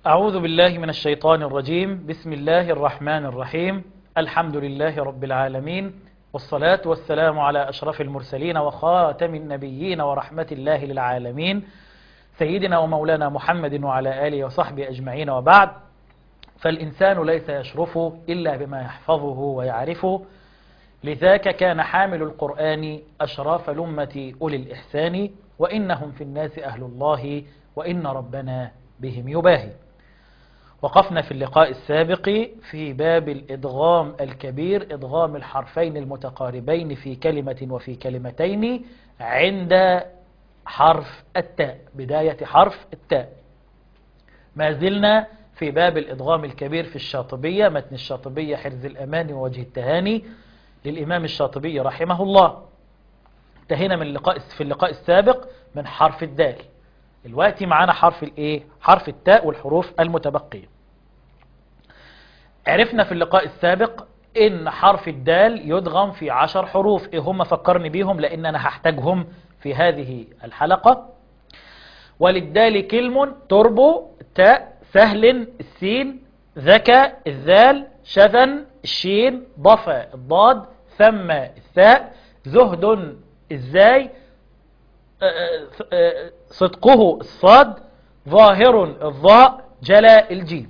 أعوذ بالله من الشيطان الرجيم بسم الله الرحمن الرحيم الحمد لله رب العالمين والصلاة والسلام على أشرف المرسلين وخاتم النبيين ورحمة الله للعالمين سيدنا ومولانا محمد وعلى آله وصحبه أجمعين وبعد فالإنسان ليس يشرف إلا بما يحفظه ويعرفه لذاك كان حامل القرآن أشراف لمة أولي الإحسان وإنهم في الناس أهل الله وإن ربنا بهم يباهي وقفنا في اللقاء السابق في باب الإدغام الكبير إدغام الحرفين المتقاربين في كلمة وفي كلمتين عند حرف التاء بداية حرف التاء ما زلنا في باب الإدغام الكبير في الشاطبية متن الشاطبية حرز الأمان ووجه التهاني للإمام الشاطبي رحمه الله انتهينا من اللقاء في اللقاء السابق من حرف الدال دلوقتي معانا حرف الايه حرف التاء والحروف المتبقية عرفنا في اللقاء السابق ان حرف الدال يدغم في عشر حروف ايه هم فكرني بيهم لان انا هحتاجهم في هذه الحلقة وللدال كلم تربو تاء سهل السين ذكى الذال شذن الشين ضفى الضاد ثم الثاء زهد الزاي صدقه الصاد ظاهر الضاء جلاء الجيم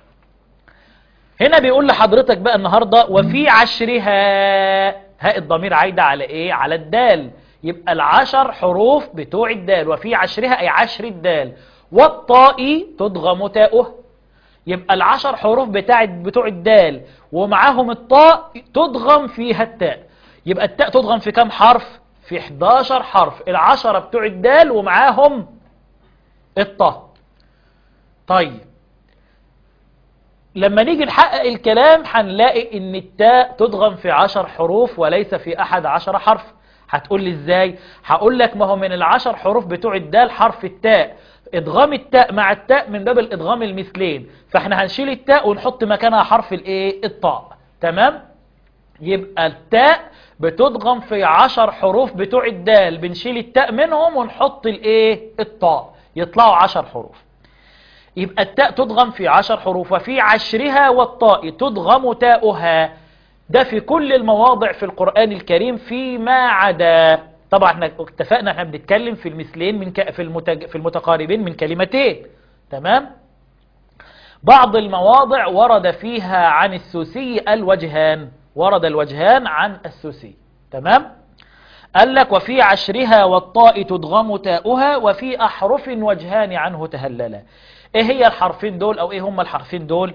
هنا بيقول لحضرتك بقى النهاردة وفي عشرها هاء الضمير عايدة على ايه على الدال يبقى العشر حروف بتوع الدال وفي عشرها اي عشر الدال والطاء تضغم تاؤه يبقى العشر حروف بتاع بتوع الدال ومعاهم الطاء تضغم فيها التاء يبقى التاء تضغم في كام حرف في 11 حرف العشرة بتوع الدال ومعاهم الطاء طيب لما نيجي نحقق الكلام هنلاقي ان التاء تضغم في عشر حروف وليس في احد عشر حرف هتقول لي ازاي هقول لك ما هو من العشر حروف بتوع الدال حرف التاء ادغام التاء مع التاء من باب الادغام المثلين فاحنا هنشيل التاء ونحط مكانها حرف الايه الطاء تمام يبقى التاء بتضغم في عشر حروف بتوع الدال بنشيل التاء منهم ونحط الايه الطاء يطلعوا عشر حروف يبقى التاء تضغم في عشر حروف وفي عشرها والطاء تضغم تاؤها ده في كل المواضع في القرآن الكريم فيما عدا طبعا احنا اتفقنا احنا بنتكلم في المثلين من ك... في المتج... في المتقاربين من كلمتين تمام بعض المواضع ورد فيها عن السوسي الوجهان ورد الوجهان عن السوسي تمام قال لك وفي عشرها والطاء تضغم تاؤها وفي أحرف وجهان عنه تهللا ايه هي الحرفين دول او ايه هم الحرفين دول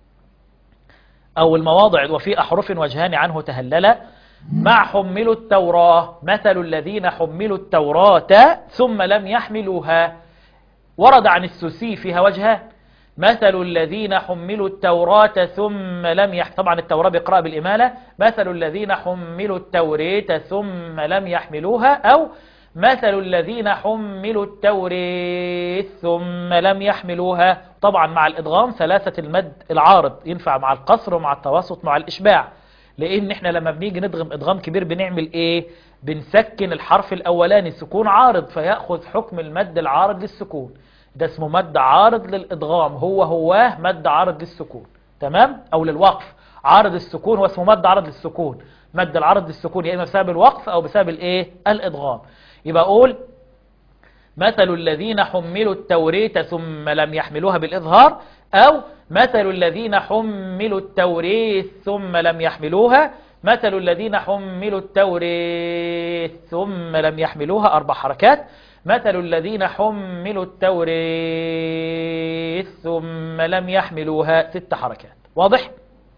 او المواضع وفي أحرف وجهان عنه تهللا مع حملوا التوراة مثل الذين حملوا التوراة ثم لم يحملوها ورد عن السوسي فيها وجهان مثل الذين حملوا التوراة ثم لم يح... طبعا التوراة بقراءة بالإمالة مثل الذين حملوا التوريت ثم لم يحملوها أو مثل الذين حملوا التوريت ثم لم يحملوها طبعا مع الإدغام ثلاثة المد العارض ينفع مع القصر ومع التوسط مع الإشباع لأن احنا لما بنيجي ندغم إدغام كبير بنعمل إيه بنسكن الحرف الأولاني سكون عارض فيأخذ حكم المد العارض للسكون ده اسمه مد عارض للإدغام هو هواه مد عارض للسكون تمام أو للوقف عارض السكون واسمه مد عارض للسكون مد العارض للسكون يا إما بسبب الوقف أو بسبب الإيه الإدغام يبقى أقول مثل الذين حملوا التوريت ثم لم يحملوها بالإظهار أو مثل الذين حملوا التوريت ثم لم يحملوها مثل الذين حملوا التوريت ثم لم يحملوها أربع حركات مثل الذين حملوا التوريت ثم لم يحملوها ست حركات واضح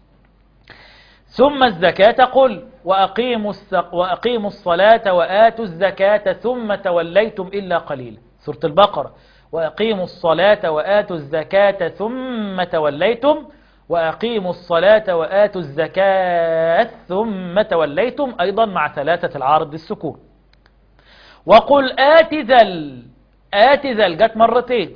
ثم الزكاة قل وأقيموا, السق وأقيموا الصلاة وآتوا الزكاة ثم توليتم إلا قليلا سورة البقرة وأقيموا الصلاة وآتوا الزكاة ثم توليتم وأقيموا الصلاة وآتوا الزكاة ثم توليتم أيضا مع ثلاثة العارض للسكون وقل آت ذل آت ذل جت مرتين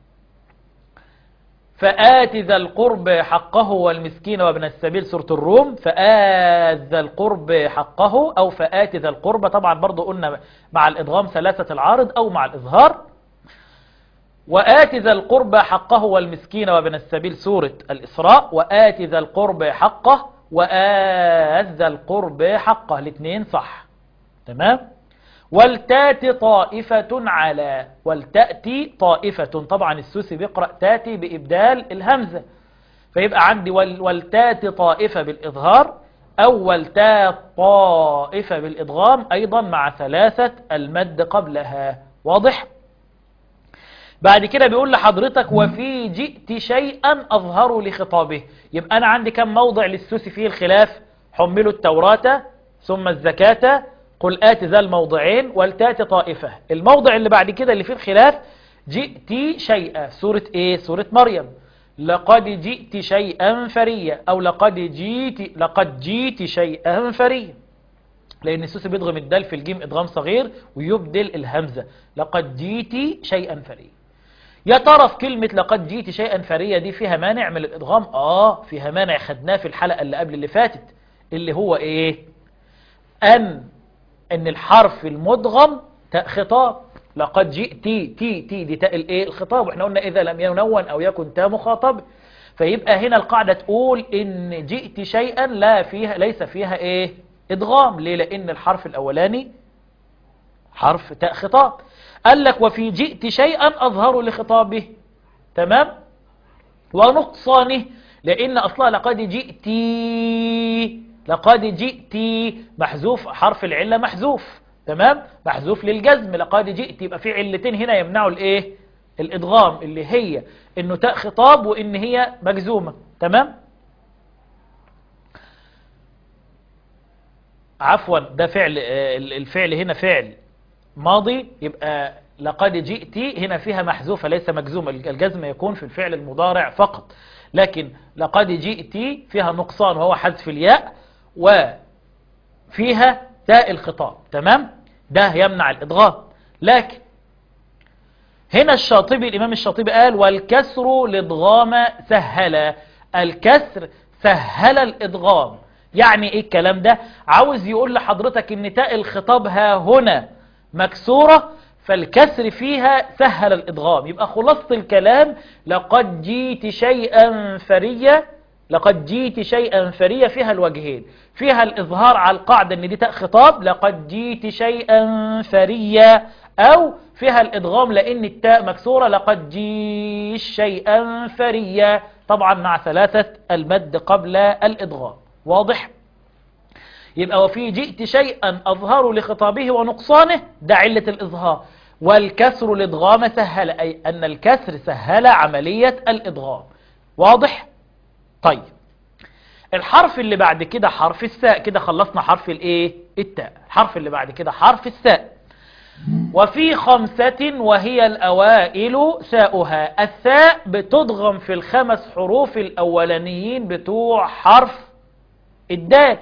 فآت ذا القرب حقه والمسكين وابن السبيل سورة الروم فآت ذا القرب حقه أو فآت ذا القرب طبعا برضو قلنا مع الإدغام ثلاثة العارض أو مع الإظهار وآت ذا القربى حقه والمسكين وابن السبيل سورة الإسراء وآت ذا القربى حقه وآت ذا القربى حقه الاثنين صح تمام والتات طائفة على والتأتي طائفة طبعا السوسي بيقرأ تاتي بإبدال الهمزة فيبقى عندي وال والتات طائفة بالإظهار أو والتات طائفة بالإضغام أيضا مع ثلاثة المد قبلها واضح؟ بعد كده بيقول لحضرتك وفي جئت شيئا أظهر لخطابه يبقى أنا عندي كم موضع للسوسي فيه الخلاف حملوا التوراة ثم الزكاة قل آت ذا الموضعين والتات طائفة الموضع اللي بعد كده اللي فيه الخلاف جئت شيئا سورة ايه سورة مريم لقد جئت شيئا فريا او لقد جئت لقد جئت شيئا فريا لان السوسي بيضغم الدال في الجيم ادغام صغير ويبدل الهمزة لقد جئت شيئا فريا يا ترى في كلمة لقد جئت شيئا فريا دي فيها مانع من الادغام اه فيها مانع خدناه في الحلقة اللي قبل اللي فاتت اللي هو ايه ان ان الحرف المدغم تاء خطاب لقد جئت تي تي دي تاء الايه الخطاب واحنا قلنا اذا لم ينون او يكن تاء مخاطب فيبقى هنا القاعدة تقول ان جئت شيئا لا فيها ليس فيها ايه ادغام ليه لان الحرف الاولاني حرف تاء خطاب قال لك وفي جئت شيئا اظهر لخطابه تمام ونقصانه لان اصلها لقد جئتي لقد جئت محذوف حرف العلة محذوف تمام محذوف للجزم لقد جئت يبقى في علتين هنا يمنعوا الايه الادغام اللي هي انه تاء خطاب وان هي مجزومة تمام عفوا ده فعل الفعل هنا فعل ماضي يبقى لقد جئت هنا فيها محذوفة ليس مجزومة الجزم يكون في الفعل المضارع فقط لكن لقد جئت فيها نقصان وهو حذف الياء وفيها تاء الخطاب تمام ده يمنع الإضغام لكن هنا الشاطبي الإمام الشاطبي قال والكسر لإضغام سهل الكسر سهل الإضغام يعني ايه الكلام ده عاوز يقول لحضرتك ان تاء الخطاب ها هنا مكسورة فالكسر فيها سهل الإضغام يبقى خلاصة الكلام لقد جيت شيئا فريا لقد جيت شيئا فريا فيها الوجهين فيها الإظهار على القاعدة ان دي تاء خطاب لقد جيت شيئا فريا أو فيها الإدغام لأن التاء مكسورة لقد جيت شيئا فريا طبعا مع ثلاثة المد قبل الإدغام واضح؟ يبقى وفي جئت شيئا أظهر لخطابه ونقصانه ده علة الإظهار والكسر الإدغام سهل أي أن الكسر سهل عملية الإدغام واضح؟ طيب الحرف اللي بعد كده حرف الساء كده خلصنا حرف الايه التاء الحرف اللي بعد كده حرف الساء وفي خمسة وهي الأوائل ساؤها الساء بتضغم في الخمس حروف الأولانيين بتوع حرف الدال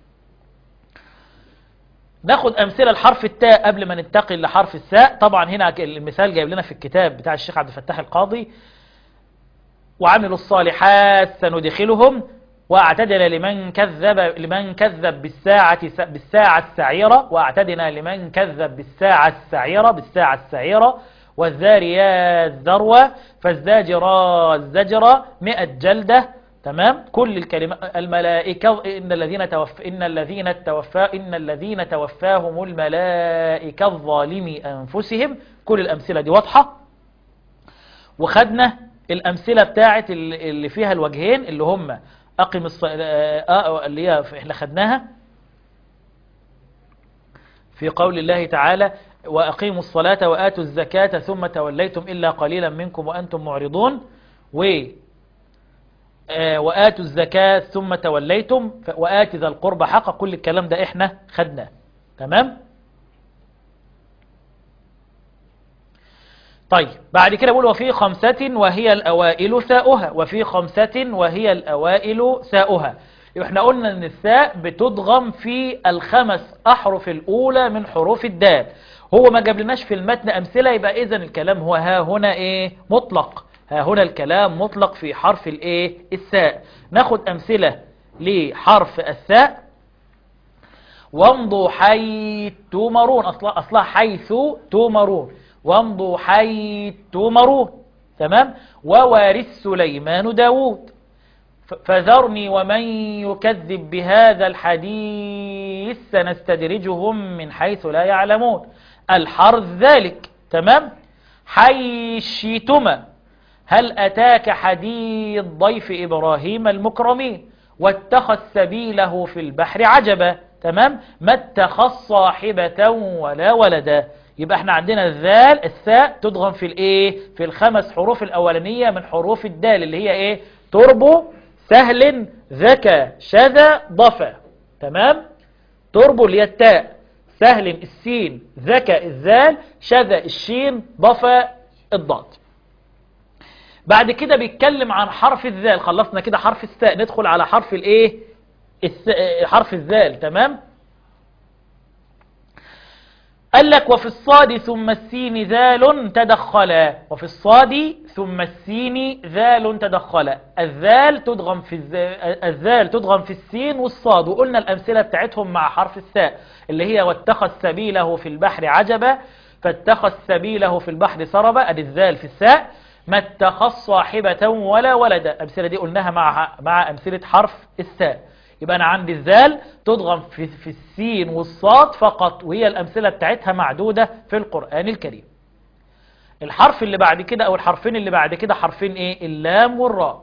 ناخد أمثلة لحرف التاء قبل ما ننتقل لحرف الساء طبعا هنا المثال جايب لنا في الكتاب بتاع الشيخ عبد الفتاح القاضي وعملوا الصالحات سندخلهم واعتدنا لمن كذب لمن كذب بالساعة بالساعة السعيرة واعتدنا لمن كذب بالساعة السعيرة بالساعة السعيرة والذاريات ذروة فالزاجرات زجرة مئة جلدة تمام كل الكلمات الملائكة إن الذين توف إن الذين توفى إن الذين توفاهم الملائكة الظالمي أنفسهم كل الأمثلة دي واضحة وخدنا الأمثلة بتاعت اللي فيها الوجهين اللي هم أقم الص... آه اللي هي احنا خدناها في قول الله تعالى وأقيموا الصلاة وآتوا الزكاة ثم توليتم إلا قليلا منكم وأنتم معرضون و وآتوا الزكاة ثم توليتم وآت ذا القرب حق كل الكلام ده احنا خدناه تمام طيب بعد كده بقول وفي خمسة وهي الأوائل ساؤها وفي خمسة وهي الأوائل ساؤها احنا قلنا ان الثاء بتضغم في الخمس أحرف الأولى من حروف الدال هو ما جابلناش في المتن أمثلة يبقى إذن الكلام هو ها هنا إيه مطلق ها هنا الكلام مطلق في حرف الإيه الثاء ناخد أمثلة لحرف الثاء وامضوا حيث تمرون أصلا, أصلا حيث تمرون وامضوا حيث تؤمرون تمام ووارث سليمان داود ف- فذرني ومن يكذب بهذا الحديث سنستدرجهم من حيث لا يعلمون الحرث ذلك تمام حيشتما هل أتاك حديث ضيف إبراهيم المكرمين واتخذ سبيله في البحر عجبا تمام ما اتخذ صاحبة ولا ولدا يبقى احنا عندنا الذال الثاء تضغم في الايه في الخمس حروف الاولانية من حروف الدال اللي هي ايه تربو سهل ذكى شذا ضفا تمام تربو اللي هي التاء سهل السين ذكى الذال شذا الشين ضفا الضاد بعد كده بيتكلم عن حرف الذال خلصنا كده حرف الثاء ندخل على حرف الايه الس... حرف الذال تمام قال لك وفي الصاد ثم السين ذال تدخلا وفي الصاد ثم السين ذال تدخلا الذال تدغم في الز... الذال تدغم في السين والصاد وقلنا الأمثلة بتاعتهم مع حرف الثاء اللي هي واتخذ سبيله في البحر عجبا فاتخذ سبيله في البحر سربا ادي الذال في الثاء ما اتخذ صاحبة ولا ولدا الأمثلة دي قلناها مع مع أمثلة حرف الثاء يبقى أنا عندي الذال تضغم في, في السين والصاد فقط وهي الأمثلة بتاعتها معدودة في القرآن الكريم الحرف اللي بعد كده أو الحرفين اللي بعد كده حرفين إيه اللام والراء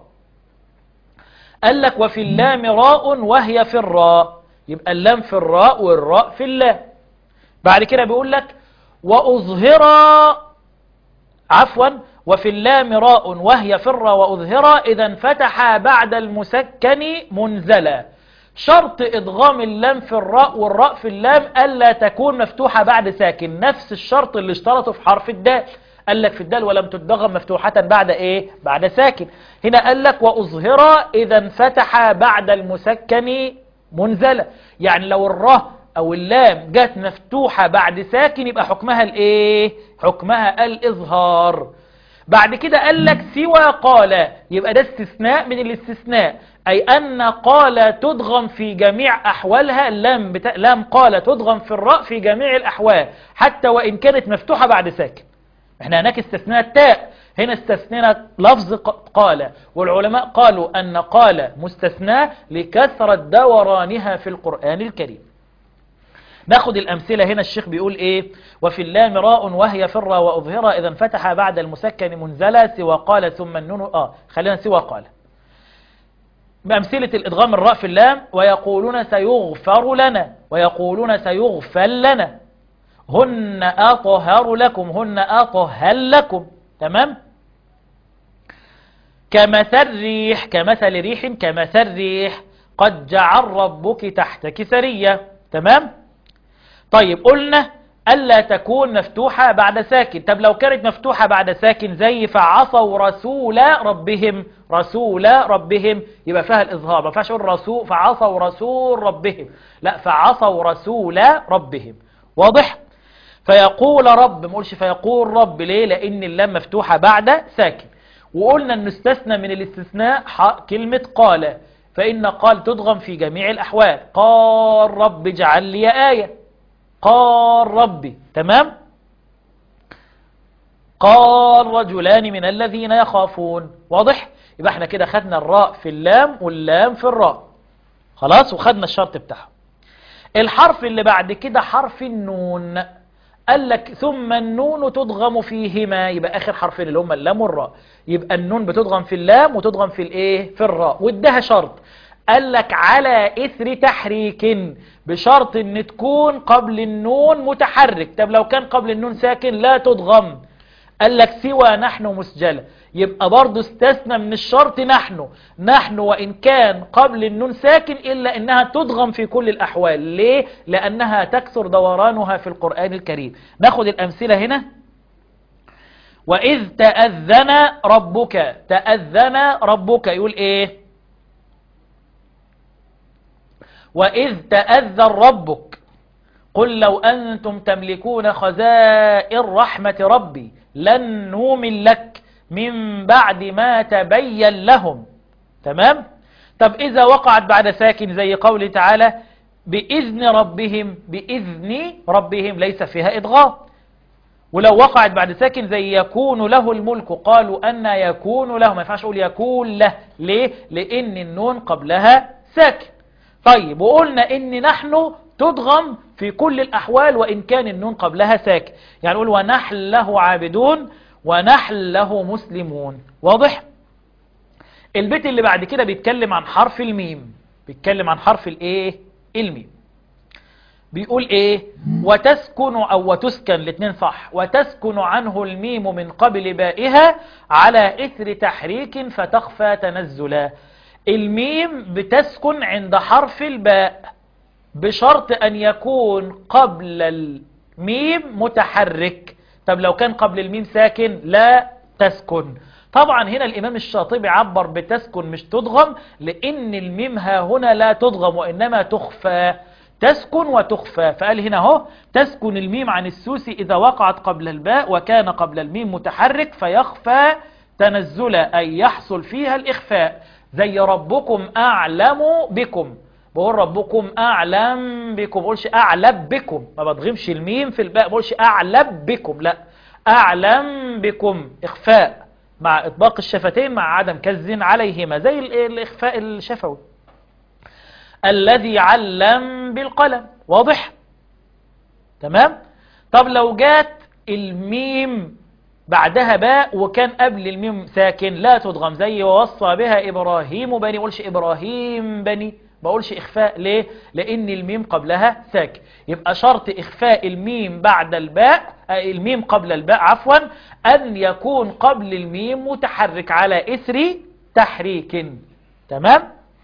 قال لك وفي اللام راء وهي في الراء يبقى اللام في الراء والراء في اللام بعد كده بيقول لك وأظهر عفوا وفي اللام راء وهي فر وأظهر إذا انفتح بعد المسكن منزلا شرط إدغام اللام في الراء والراء في اللام ألا تكون مفتوحة بعد ساكن نفس الشرط اللي اشترطه في حرف الدال قال لك في الدال ولم تدغم مفتوحة بعد ايه بعد ساكن هنا قال لك وأظهر إذا انفتح بعد المسكن منزلا يعني لو الراء او اللام جت مفتوحة بعد ساكن يبقى حكمها الايه حكمها الاظهار بعد كده قال لك سوى قال يبقى ده استثناء من الاستثناء اي ان قال تدغم في جميع احوالها لام بتا... لام قال تدغم في الراء في جميع الاحوال حتى وان كانت مفتوحة بعد ساكن احنا هناك استثناء التاء هنا استثنينا لفظ قال والعلماء قالوا ان قال مستثنى لكثرة دورانها في القرآن الكريم ناخد الأمثلة هنا الشيخ بيقول إيه وفي اللام راء وهي فر وأظهر إذا انفتح بعد المسكن منزلا سوى قال ثم النون آه خلينا سوى قال بأمثلة الإدغام الراء في اللام ويقولون سيغفر لنا ويقولون سيغفل لنا هن أطهر لكم هن أطهر لكم تمام كمثل ريح كمثل ريح كمثل ريح قد جعل ربك تحتك سرية تمام طيب قلنا ألا تكون مفتوحة بعد ساكن طب لو كانت مفتوحة بعد ساكن زي فعصوا رسول ربهم رسول ربهم يبقى فيها الإظهار ما فيهاش رسول فعصوا رسول ربهم لا فعصوا رسول ربهم واضح فيقول رب ما قولش فيقول رب ليه لأن اللام مفتوحة بعد ساكن وقلنا أن استثنى من الاستثناء كلمة قال فإن قال تضغم في جميع الأحوال قال رب اجعل لي آية قال ربي تمام قال رجلان من الذين يخافون واضح يبقى احنا كده خدنا الراء في اللام واللام في الراء خلاص وخدنا الشرط بتاعه الحرف اللي بعد كده حرف النون قال لك ثم النون تضغم فيهما يبقى اخر حرفين اللي هما اللام والراء يبقى النون بتضغم في اللام وتضغم في الايه في الراء وادها شرط قال لك على إثر تحريك بشرط ان تكون قبل النون متحرك طب لو كان قبل النون ساكن لا تضغم قال لك سوى نحن مسجلة يبقى برضو استثنى من الشرط نحن نحن وإن كان قبل النون ساكن إلا إنها تضغم في كل الأحوال ليه؟ لأنها تكثر دورانها في القرآن الكريم ناخد الأمثلة هنا وإذ تأذن ربك تأذن ربك يقول إيه وإذ تأذن ربك قل لو أنتم تملكون خزائن رحمة ربي لن نؤمن لك من بعد ما تبين لهم تمام طب إذا وقعت بعد ساكن زي قوله تعالى بإذن ربهم بإذن ربهم ليس فيها إضغام ولو وقعت بعد ساكن زي يكون له الملك قالوا أن يكون له ما ينفعش أقول يكون له ليه لأن النون قبلها ساكن طيب وقلنا إن نحن تضغم في كل الأحوال وإن كان النون قبلها ساكن يعني نقول ونحل له عابدون ونحل له مسلمون واضح البيت اللي بعد كده بيتكلم عن حرف الميم بيتكلم عن حرف الايه الميم بيقول ايه وتسكن او وتسكن الاثنين صح وتسكن عنه الميم من قبل بائها على اثر تحريك فتخفى تنزلا الميم بتسكن عند حرف الباء بشرط ان يكون قبل الميم متحرك طب لو كان قبل الميم ساكن لا تسكن طبعا هنا الإمام الشاطبي عبر بتسكن مش تضغم لأن الميم ها هنا لا تضغم وإنما تخفى تسكن وتخفى فقال هنا اهو تسكن الميم عن السوسي إذا وقعت قبل الباء وكان قبل الميم متحرك فيخفى تنزلا أي يحصل فيها الإخفاء زي ربكم أعلم بكم بقول ربكم أعلم بكم بقولش أعلم بكم ما بضغمش الميم في الباء بقولش أعلم بكم لا أعلم بكم إخفاء مع إطباق الشفتين مع عدم كز عليهما زي الإخفاء الشفوي الذي علم بالقلم واضح تمام طب لو جات الميم بعدها باء وكان قبل الميم ساكن لا تضغم زي ووصى بها إبراهيم بني بقولش إبراهيم بني بقولش إخفاء ليه لأن الميم قبلها ساكن يبقى شرط إخفاء الميم بعد الباء الميم قبل الباء عفوا أن يكون قبل الميم متحرك على إثر تحريك تمام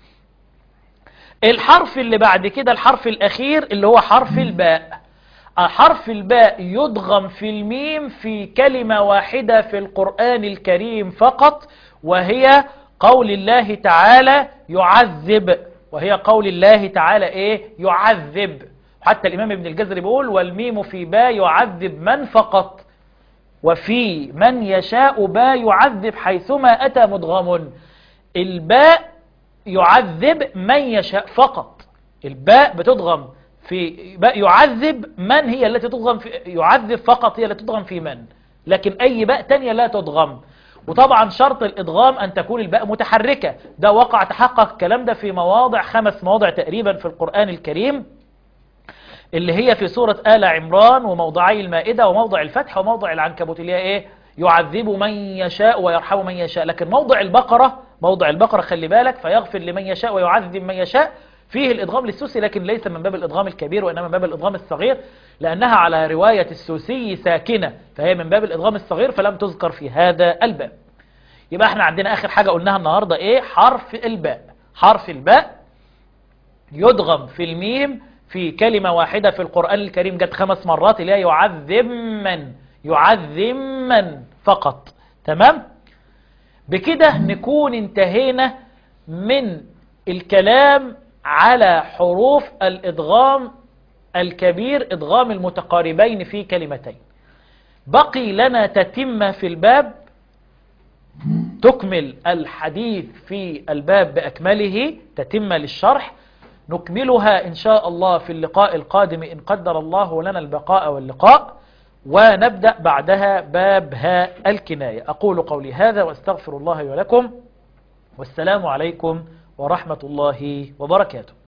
الحرف اللي بعد كده الحرف الأخير اللي هو حرف الباء حرف الباء يضغم في الميم في كلمة واحدة في القرآن الكريم فقط وهي قول الله تعالى يعذب وهي قول الله تعالى ايه يعذب حتى الامام ابن الجزري بيقول والميم في باء يعذب من فقط وفي من يشاء باء يعذب حيثما اتى مدغم الباء يعذب من يشاء فقط الباء بتضغم في باء يعذب من هي التي تضغم في يعذب فقط هي التي تضغم في من لكن اي باء تانية لا تضغم وطبعا شرط الإدغام أن تكون الباء متحركة ده وقع تحقق الكلام ده في مواضع خمس مواضع تقريبا في القرآن الكريم اللي هي في سورة آل عمران وموضعي المائدة وموضع الفتح وموضع العنكبوت اللي هي إيه يعذب من يشاء ويرحم من يشاء لكن موضع البقرة موضع البقرة خلي بالك فيغفر لمن يشاء ويعذب من يشاء فيه الإدغام للسوسي لكن ليس من باب الإدغام الكبير وإنما من باب الإدغام الصغير لأنها على رواية السوسي ساكنة فهي من باب الإدغام الصغير فلم تذكر في هذا الباب يبقى احنا عندنا آخر حاجة قلناها النهاردة إيه حرف الباء حرف الباء يدغم في الميم في كلمة واحدة في القرآن الكريم جت خمس مرات اللي هي يعذب من يعذب من فقط تمام بكده نكون انتهينا من الكلام على حروف الإدغام الكبير إدغام المتقاربين في كلمتين بقي لنا تتمة في الباب تكمل الحديث في الباب بأكمله تتمة للشرح نكملها إن شاء الله في اللقاء القادم إن قدر الله لنا البقاء واللقاء ونبدأ بعدها باب ها الكناية أقول قولي هذا واستغفر الله ولكم والسلام عليكم ورحمة الله وبركاته